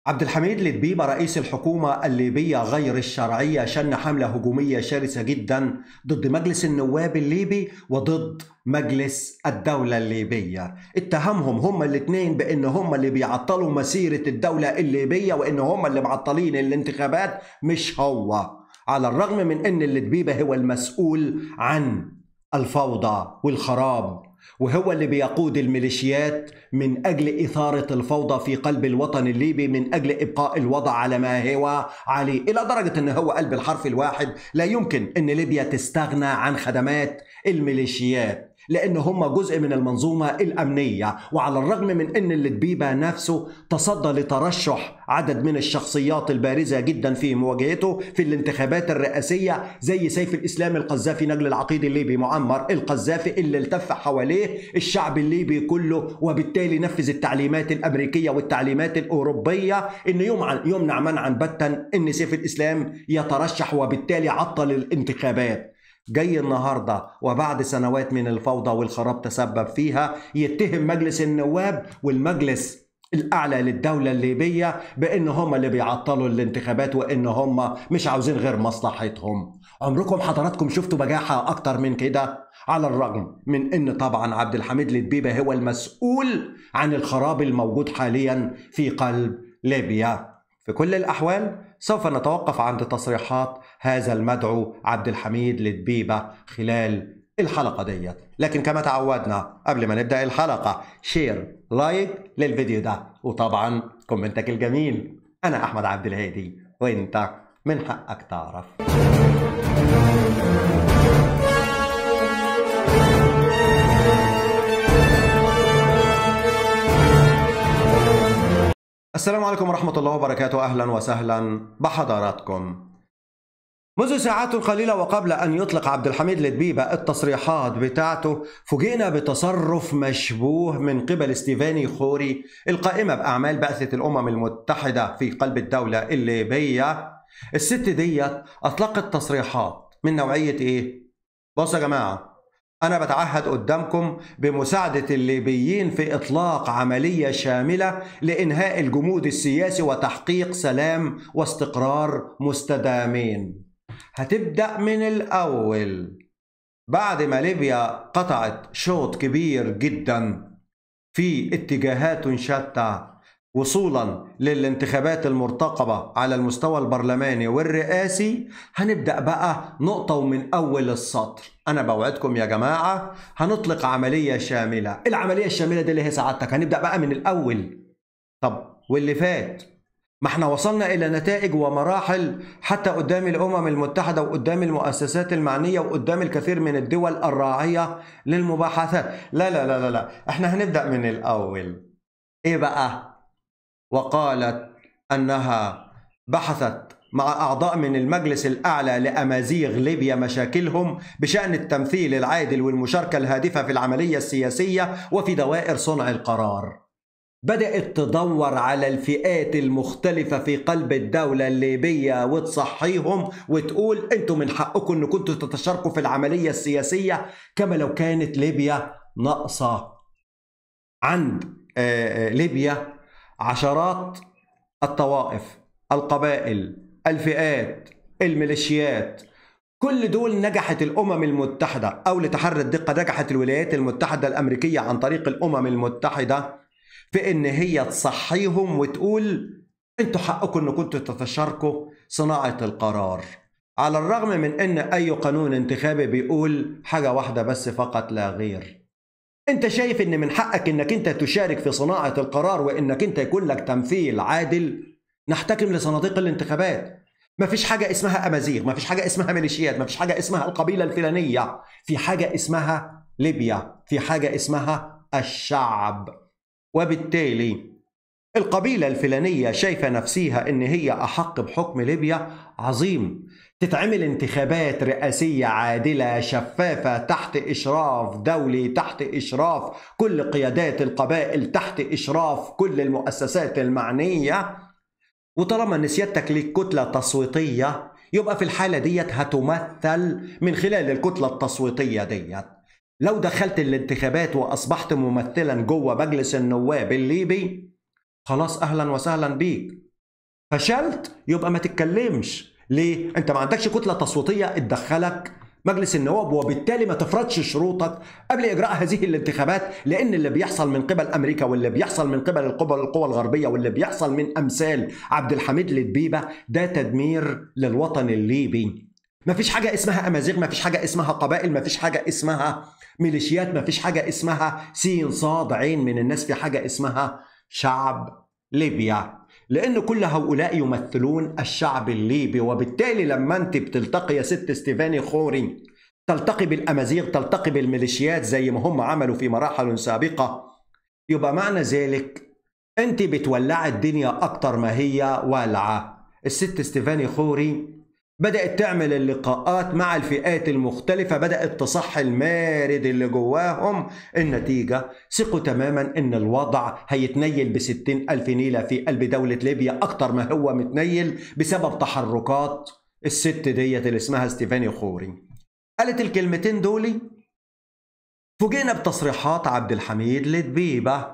عبد الحميد لدبيبة رئيس الحكومة الليبية غير الشرعية شن حملة هجومية شرسة جدا ضد مجلس النواب الليبي وضد مجلس الدولة الليبية اتهمهم هما الاثنين بان هما اللي بيعطلوا مسيرة الدولة الليبية وان هما اللي معطلين الانتخابات مش هو على الرغم من ان اللدبيبة هو المسؤول عن الفوضى والخراب وهو اللي بيقود الميليشيات من اجل اثاره الفوضى في قلب الوطن الليبي من اجل ابقاء الوضع على ما هو عليه الى درجه ان هو قلب الحرف الواحد لا يمكن ان ليبيا تستغنى عن خدمات الميليشيات لان هم جزء من المنظومه الامنيه وعلى الرغم من ان الدبيبه نفسه تصدى لترشح عدد من الشخصيات البارزه جدا في مواجهته في الانتخابات الرئاسيه زي سيف الاسلام القذافي نجل العقيد الليبي معمر القذافي اللي التف حواليه الشعب الليبي كله وبالتالي نفذ التعليمات الامريكيه والتعليمات الاوروبيه ان يمنع منعا باتا ان سيف الاسلام يترشح وبالتالي عطل الانتخابات جاي النهارده وبعد سنوات من الفوضى والخراب تسبب فيها يتهم مجلس النواب والمجلس الاعلى للدوله الليبيه بان هم اللي بيعطلوا الانتخابات وان هم مش عاوزين غير مصلحتهم عمركم حضراتكم شفتوا بجاحه اكتر من كده على الرغم من ان طبعا عبد الحميد لدبيبه هو المسؤول عن الخراب الموجود حاليا في قلب ليبيا في كل الأحوال سوف نتوقف عند تصريحات هذا المدعو عبد الحميد لدبيبة خلال الحلقة ديت لكن كما تعودنا قبل ما نبدأ الحلقة شير لايك للفيديو ده وطبعا كومنتك الجميل أنا أحمد عبد الهادي وإنت من حقك تعرف السلام عليكم ورحمة الله وبركاته أهلا وسهلا بحضراتكم منذ ساعات قليلة وقبل أن يطلق عبد الحميد لدبيبة التصريحات بتاعته فوجئنا بتصرف مشبوه من قبل ستيفاني خوري القائمة بأعمال بعثة الأمم المتحدة في قلب الدولة الليبية الست ديت أطلقت تصريحات من نوعية إيه؟ بصوا يا جماعة أنا بتعهد قدامكم بمساعدة الليبيين في إطلاق عملية شاملة لإنهاء الجمود السياسي وتحقيق سلام واستقرار مستدامين. هتبدأ من الأول بعد ما ليبيا قطعت شوط كبير جدا في اتجاهات شتى وصولا للانتخابات المرتقبة على المستوى البرلماني والرئاسي هنبدأ بقى نقطة ومن أول السطر أنا بوعدكم يا جماعة هنطلق عملية شاملة العملية الشاملة دي اللي هي سعادتك هنبدأ بقى من الأول طب واللي فات ما احنا وصلنا إلى نتائج ومراحل حتى قدام الأمم المتحدة وقدام المؤسسات المعنية وقدام الكثير من الدول الراعية للمباحثات لا لا لا لا, لا. احنا هنبدأ من الأول إيه بقى وقالت انها بحثت مع اعضاء من المجلس الاعلى لامازيغ ليبيا مشاكلهم بشان التمثيل العادل والمشاركه الهادفه في العمليه السياسيه وفي دوائر صنع القرار. بدات تدور على الفئات المختلفه في قلب الدوله الليبيه وتصحيهم وتقول انتم من حقكم ان كنتوا تتشاركوا في العمليه السياسيه كما لو كانت ليبيا ناقصه. عند ليبيا عشرات الطوائف القبائل الفئات الميليشيات كل دول نجحت الامم المتحده او لتحري الدقه نجحت الولايات المتحده الامريكيه عن طريق الامم المتحده في ان هي تصحيهم وتقول انتوا حقكم ان كنتوا تتشاركوا صناعه القرار على الرغم من ان اي قانون انتخابي بيقول حاجه واحده بس فقط لا غير انت شايف ان من حقك انك انت تشارك في صناعة القرار وانك انت يكون لك تمثيل عادل نحتكم لصناديق الانتخابات مفيش حاجة اسمها أمازيغ مفيش حاجة اسمها ميليشيات مفيش حاجة اسمها القبيلة الفلانية في حاجة اسمها ليبيا في حاجة اسمها الشعب وبالتالي القبيلة الفلانية شايفة نفسها ان هي احق بحكم ليبيا عظيم تتعمل انتخابات رئاسية عادلة شفافة تحت إشراف دولي تحت إشراف كل قيادات القبائل تحت إشراف كل المؤسسات المعنية وطالما ان سيادتك ليك كتلة تصويتية يبقى في الحالة ديت هتمثل من خلال الكتلة التصويتية ديت لو دخلت الانتخابات وأصبحت ممثلا جوه مجلس النواب الليبي خلاص أهلا وسهلا بيك فشلت يبقى ما تتكلمش ليه انت ما عندكش كتله تصويتيه تدخلك مجلس النواب وبالتالي ما تفرضش شروطك قبل اجراء هذه الانتخابات لان اللي بيحصل من قبل امريكا واللي بيحصل من قبل القوى القوى الغربيه واللي بيحصل من امثال عبد الحميد لدبيبه ده تدمير للوطن الليبي ما فيش حاجه اسمها امازيغ ما فيش حاجه اسمها قبائل ما فيش حاجه اسمها ميليشيات ما فيش حاجه اسمها سين صاد عين من الناس في حاجه اسمها شعب ليبيا لأن كل هؤلاء يمثلون الشعب الليبي وبالتالي لما أنت بتلتقي يا ست ستيفاني خوري تلتقي بالأمازيغ تلتقي بالميليشيات زي ما هم عملوا في مراحل سابقة يبقى معنى ذلك أنت بتولعي الدنيا أكتر ما هي والعة الست ستيفاني خوري بدأت تعمل اللقاءات مع الفئات المختلفة بدأت تصح المارد اللي جواهم النتيجة ثقوا تماما ان الوضع هيتنيل بستين ألف نيلة في قلب دولة ليبيا أكتر ما هو متنيل بسبب تحركات الست ديت اللي اسمها ستيفاني خوري قالت الكلمتين دولي فوجئنا بتصريحات عبد الحميد لدبيبة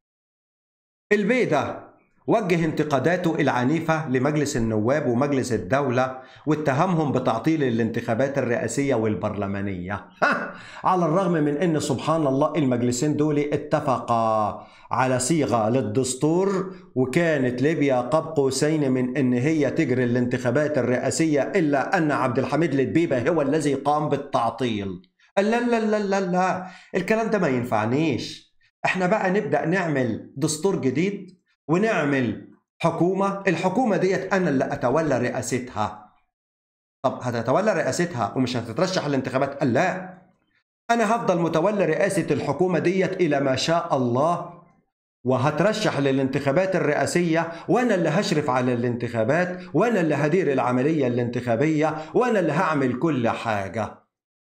البيدة وجه انتقاداته العنيفة لمجلس النواب ومجلس الدولة واتهمهم بتعطيل الانتخابات الرئاسية والبرلمانية على الرغم من ان سبحان الله المجلسين دول اتفقا على صيغة للدستور وكانت ليبيا قاب قوسين من ان هي تجري الانتخابات الرئاسية الا ان عبد الحميد لدبيبة هو الذي قام بالتعطيل لا لا لا لا لا الكلام ده ما ينفعنيش احنا بقى نبدأ نعمل دستور جديد ونعمل حكومة الحكومة ديت أنا اللي أتولى رئاستها طب هتتولى رئاستها ومش هتترشح الانتخابات قال لا أنا هفضل متولى رئاسة الحكومة ديت إلى ما شاء الله وهترشح للانتخابات الرئاسية وأنا اللي هشرف على الانتخابات وأنا اللي هدير العملية الانتخابية وأنا اللي هعمل كل حاجة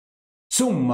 ثم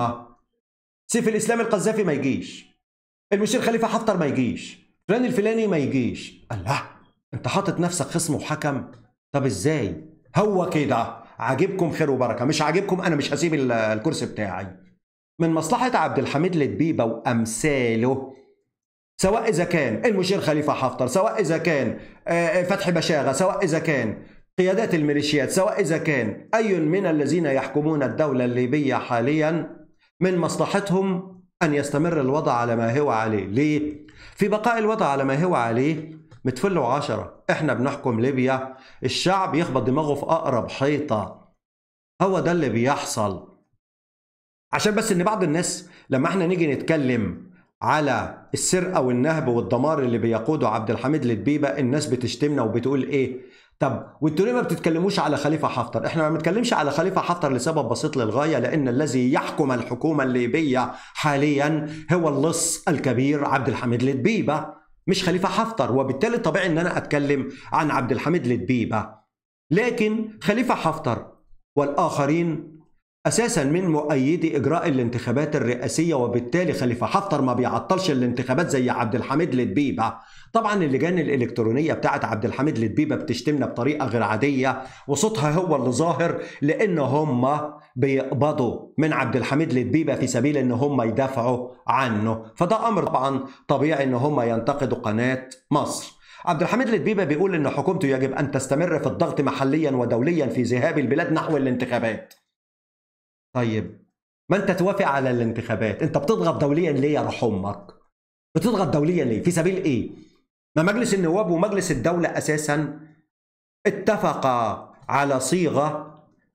سيف الإسلام القذافي ما يجيش المشير خليفة حفتر ما يجيش فلان الفلاني ما يجيش قال لا انت حاطط نفسك خصم وحكم طب ازاي هو كده عاجبكم خير وبركه مش عاجبكم انا مش هسيب الكرسي بتاعي من مصلحه عبد الحميد لدبيبه وامثاله سواء اذا كان المشير خليفه حفتر سواء اذا كان فتحي بشاغه سواء اذا كان قيادات الميليشيات سواء اذا كان اي من الذين يحكمون الدوله الليبيه حاليا من مصلحتهم ان يستمر الوضع على ما هو عليه ليه في بقاء الوضع على ما هو عليه متفل وعشرة احنا بنحكم ليبيا الشعب يخبط دماغه في اقرب حيطة هو ده اللي بيحصل عشان بس ان بعض الناس لما احنا نيجي نتكلم على السرقة والنهب والدمار اللي بيقوده عبد الحميد لدبيبة الناس بتشتمنا وبتقول ايه طب وانتوا ليه ما بتتكلموش على خليفه حفتر؟ احنا ما بنتكلمش على خليفه حفتر لسبب بسيط للغايه لان الذي يحكم الحكومه الليبيه حاليا هو اللص الكبير عبد الحميد لدبيبه مش خليفه حفتر وبالتالي طبيعي ان انا اتكلم عن عبد الحميد لدبيبه. لكن خليفه حفتر والاخرين اساسا من مؤيدي اجراء الانتخابات الرئاسيه وبالتالي خليفه حفتر ما بيعطلش الانتخابات زي عبد الحميد لدبيبه طبعا اللجان الالكترونيه بتاعت عبد الحميد لدبيبه بتشتمنا بطريقه غير عاديه وصوتها هو اللي ظاهر لان هم بيقبضوا من عبد الحميد لدبيبه في سبيل ان هم يدافعوا عنه فده امر طبعا طبيعي ان هم ينتقدوا قناه مصر عبد الحميد لدبيبه بيقول ان حكومته يجب ان تستمر في الضغط محليا ودوليا في ذهاب البلاد نحو الانتخابات طيب ما انت توافق على الانتخابات انت بتضغط دوليا ليه يا روح امك بتضغط دوليا ليه في سبيل ايه ما مجلس النواب ومجلس الدولة اساسا اتفقا على صيغة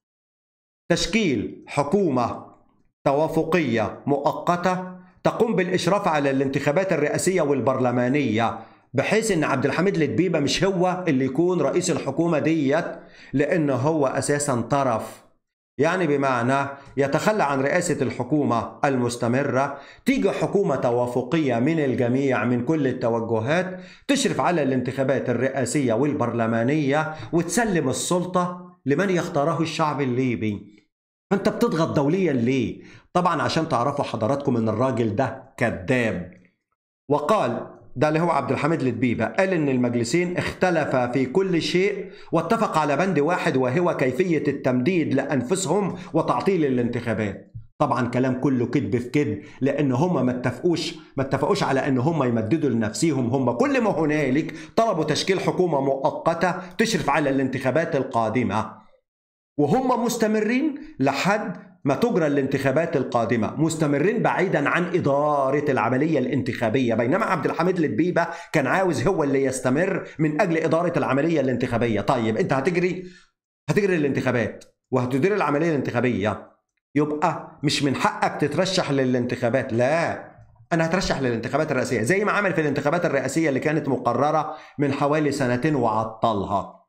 تشكيل حكومة توافقية مؤقتة تقوم بالإشراف على الانتخابات الرئاسية والبرلمانية بحيث ان عبد الحميد لدبيبه مش هو اللي يكون رئيس الحكومه ديت لانه هو اساسا طرف يعني بمعنى يتخلى عن رئاسة الحكومة المستمرة تيجي حكومة توافقية من الجميع من كل التوجهات تشرف على الانتخابات الرئاسية والبرلمانية وتسلم السلطة لمن يختاره الشعب الليبي فانت بتضغط دوليا ليه؟ طبعا عشان تعرفوا حضراتكم ان الراجل ده كذاب وقال ده اللي هو عبد الحميد لدبيبة قال إن المجلسين اختلفا في كل شيء واتفق على بند واحد وهو كيفية التمديد لأنفسهم وتعطيل الانتخابات طبعا كلام كله كذب في كذب لان هم ما اتفقوش ما اتفقوش على ان هم يمددوا لنفسهم هم كل ما هنالك طلبوا تشكيل حكومه مؤقته تشرف على الانتخابات القادمه وهم مستمرين لحد ما تجرى الانتخابات القادمه مستمرين بعيدا عن اداره العمليه الانتخابيه بينما عبد الحميد الدبيبه كان عاوز هو اللي يستمر من اجل اداره العمليه الانتخابيه طيب انت هتجري هتجري الانتخابات وهتدير العمليه الانتخابيه يبقى مش من حقك تترشح للانتخابات لا انا هترشح للانتخابات الرئاسيه زي ما عمل في الانتخابات الرئاسيه اللي كانت مقرره من حوالي سنتين وعطلها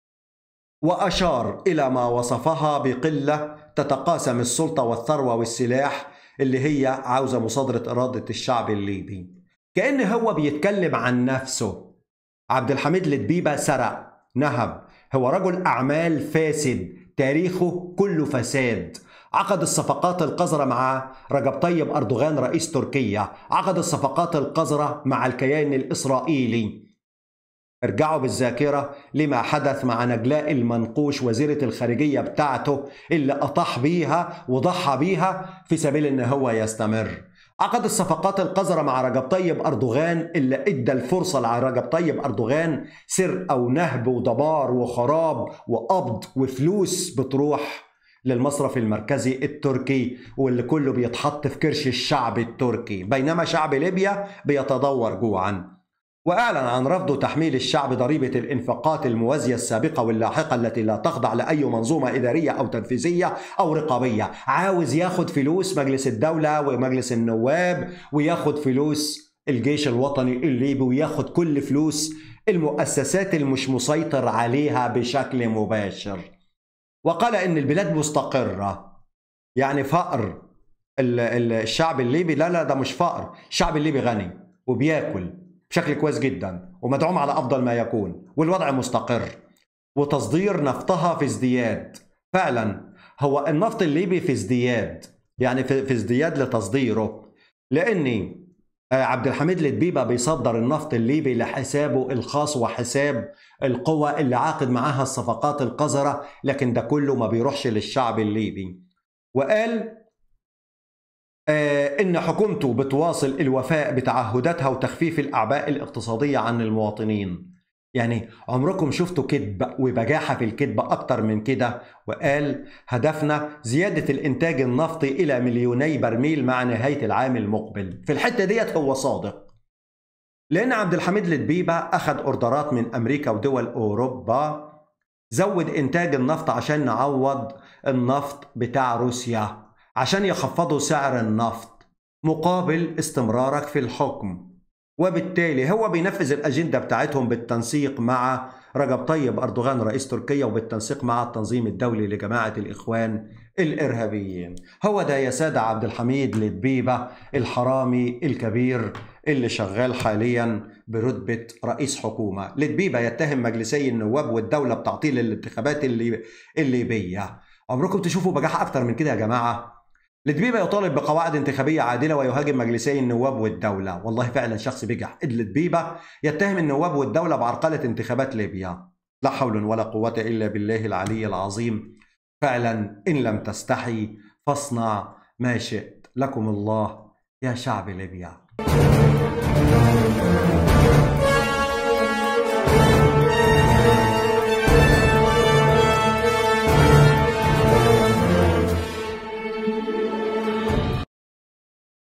واشار الى ما وصفها بقله تتقاسم السلطه والثروه والسلاح اللي هي عاوزه مصادره اراده الشعب الليبي كان هو بيتكلم عن نفسه عبد الحميد الدبيبه سرق نهب هو رجل اعمال فاسد تاريخه كله فساد عقد الصفقات القذرة مع رجب طيب أردوغان رئيس تركيا عقد الصفقات القذرة مع الكيان الإسرائيلي ارجعوا بالذاكرة لما حدث مع نجلاء المنقوش وزيرة الخارجية بتاعته اللي أطاح بيها وضحى بيها في سبيل ان هو يستمر عقد الصفقات القذرة مع رجب طيب أردوغان اللي ادى الفرصة لرجب طيب أردوغان سرقة ونهب ودمار وخراب وقبض وفلوس بتروح للمصرف المركزي التركي واللي كله بيتحط في كرش الشعب التركي بينما شعب ليبيا بيتدور جوعا واعلن عن رفضه تحميل الشعب ضريبه الانفاقات الموازيه السابقه واللاحقه التي لا تخضع لاي منظومه اداريه او تنفيذيه او رقابيه عاوز ياخد فلوس مجلس الدوله ومجلس النواب وياخد فلوس الجيش الوطني الليبي وياخد كل فلوس المؤسسات المش مسيطر عليها بشكل مباشر وقال ان البلاد مستقره يعني فقر الشعب الليبي لا لا ده مش فقر الشعب الليبي غني وبياكل بشكل كويس جدا ومدعوم على افضل ما يكون والوضع مستقر وتصدير نفطها في ازدياد فعلا هو النفط الليبي في ازدياد يعني في ازدياد لتصديره لاني آه، عبد الحميد الدبيبه بيصدر النفط الليبي لحسابه الخاص وحساب القوى اللي عاقد معاها الصفقات القذره لكن ده كله ما بيروحش للشعب الليبي وقال آه، ان حكومته بتواصل الوفاء بتعهداتها وتخفيف الاعباء الاقتصاديه عن المواطنين يعني عمركم شفتوا كذب وبجاحة في الكذب أكتر من كده وقال هدفنا زيادة الإنتاج النفطي إلى مليوني برميل مع نهاية العام المقبل في الحتة ديت هو صادق لأن عبد الحميد الدبيبة أخذ أوردرات من أمريكا ودول أوروبا زود إنتاج النفط عشان نعوض النفط بتاع روسيا عشان يخفضوا سعر النفط مقابل استمرارك في الحكم وبالتالي هو بينفذ الأجندة بتاعتهم بالتنسيق مع رجب طيب أردوغان رئيس تركيا وبالتنسيق مع التنظيم الدولي لجماعة الإخوان الإرهابيين هو ده يا سادة عبد الحميد لدبيبة الحرامي الكبير اللي شغال حاليا برتبة رئيس حكومة لدبيبة يتهم مجلسي النواب والدولة بتعطيل الانتخابات اللي الليبية عمركم تشوفوا بجاحة أكتر من كده يا جماعة الدبيبة يطالب بقواعد انتخابية عادلة ويهاجم مجلسي النواب والدولة والله فعلا شخص بجح الدبيبة يتهم النواب والدولة بعرقلة انتخابات ليبيا لا حول ولا قوة إلا بالله العلي العظيم فعلا إن لم تستحي فاصنع ما شئت لكم الله يا شعب ليبيا